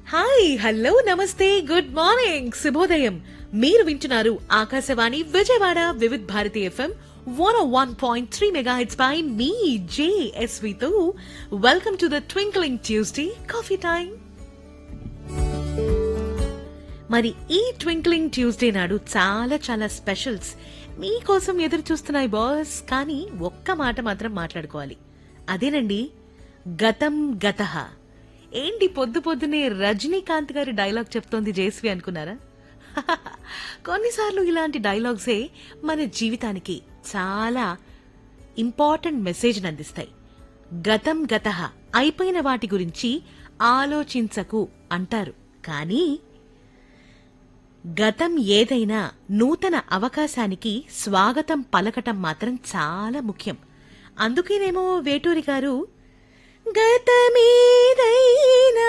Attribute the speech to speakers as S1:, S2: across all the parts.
S1: hi hello నమస్తే good morning శుభోదయం మీరు వింటున్నారు Akashvani Vijayawada Vividh Bharati FM one one point three mega hits పై మీ జేఎస్వితో welcome to the twinkling Tuesday coffee time మరి ఈ ట్వింక్లింగ్ ట్యూస్డే నాడు చాలా చాలా స్పెషల్స్ మీకోసం ఎదురు చూస్తున్నాయి బాస్ కానీ ఒక్క మాట మాత్రం మాట్లాడుకోవాలి అదేనండి గతం గతహ ఏంటి పొద్దు పొద్దునే రజనీకాంత్ గారి డైలాగ్ చెప్తోంది జేస్వి అనుకున్నారా కొన్నిసార్లు ఇలాంటి డైలాగ్సే మన జీవితానికి చాలా ఇంపార్టెంట్ మెసేజ్ అందిస్తాయి గతం గతహ అయిపోయిన వాటి గురించి ఆలోచించకు అంటారు కానీ గతం ఏదైనా నూతన అవకాశానికి స్వాగతం పలకటం మాత్రం చాలా ముఖ్యం అందుకేనేమో వేటూరి గారు గతమేదైనా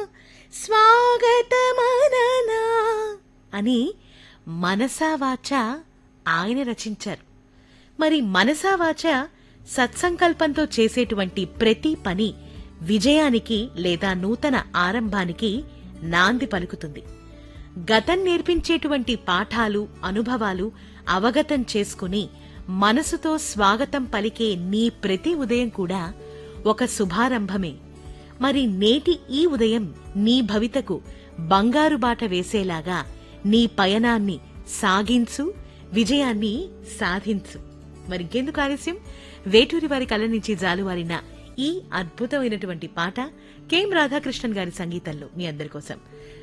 S1: స్వాగతమననా అని మనసావాచ ఆయన రచించారు మరి మనసావాచ సత్సంకల్పంతో చేసేటువంటి ప్రతి పని విజయానికి లేదా నూతన ఆరంభానికి నాంది పలుకుతుంది గతం నేర్పించేటువంటి పాఠాలు అనుభవాలు అవగతం చేసుకుని మనసుతో స్వాగతం పలికే నీ ప్రతి ఉదయం కూడా ఒక శుభారంభమే మరి నేటి ఈ ఉదయం నీ భవితకు బంగారు బాట వేసేలాగా నీ పయనాన్ని సాగించు విజయాన్ని సాధించు మరింకెందుకు ఆలస్యం వేటూరి వారి కళ్ళ నుంచి జాలువారిన ఈ అద్భుతమైనటువంటి పాట కెఎం రాధాకృష్ణన్ గారి సంగీతంలో మీ అందరి కోసం